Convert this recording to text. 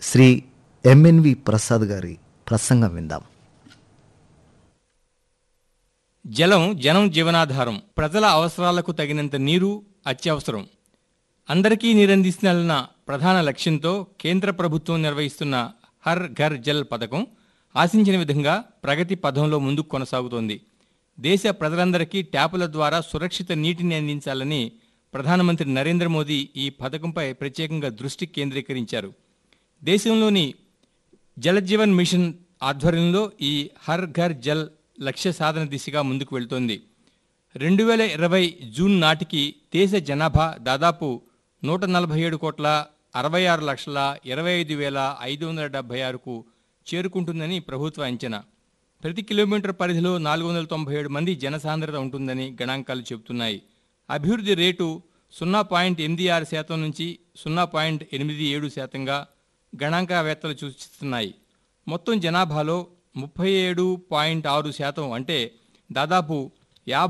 Shri MNV Prasad గారి ప్రసంగం విందాం జలం జనం జీవనాధారం ప్రజల అవసరాలకు తగినంత నీరు అత్యవసరం అందరికీ నీరందిస్తున్న ప్రధాన లక్ష్యంతో కేంద్ర ప్రభుత్వం నిర్వహిస్తున్న హర్ ఘర్ జల్ పథకం ఆశించిన విధంగా ప్రగతి పథంలో ముందుకు కొనసాగుతోంది దేశ ప్రజలందరికీ ట్యాపుల ద్వారా సురక్షిత నీటిని అందించాలని ప్రధానమంత్రి నరేంద్ర మోదీ ఈ పథకంపై ప్రత్యేకంగా దృష్టి కేంద్రీకరించారు దేశంలోని జలజీవన్ మిషన్ ఆధ్వర్యంలో ఈ హర్ ఘర్ జల్ లక్ష్య సాధన దిశగా ముందుకు వెళ్తోంది రెండు వేల ఇరవై జూన్ నాటికి దేశ జనాభా దాదాపు నూట నలభై ఏడు కోట్ల అరవై ఆరు లక్షల ఇరవై ఐదు వేల ఐదు వందల డెబ్బై ఆరుకు చేరుకుంటుందని ప్రభుత్వ అంచనా ప్రతి కిలోమీటర్ పరిధిలో నాలుగు వందల తొంభై ఏడు మంది జనసాంద్రత ఉంటుందని గణాంకాలు చెబుతున్నాయి అభివృద్ధి రేటు సున్నా పాయింట్ ఎనిమిది ఆరు శాతం నుంచి సున్నా పాయింట్ ఎనిమిది ఏడు శాతంగా గణాంకవేత్తలు సూచిస్తున్నాయి మొత్తం జనాభాలో ముప్పై ఏడు పాయింట్ ఆరు శాతం అంటే దాదాపు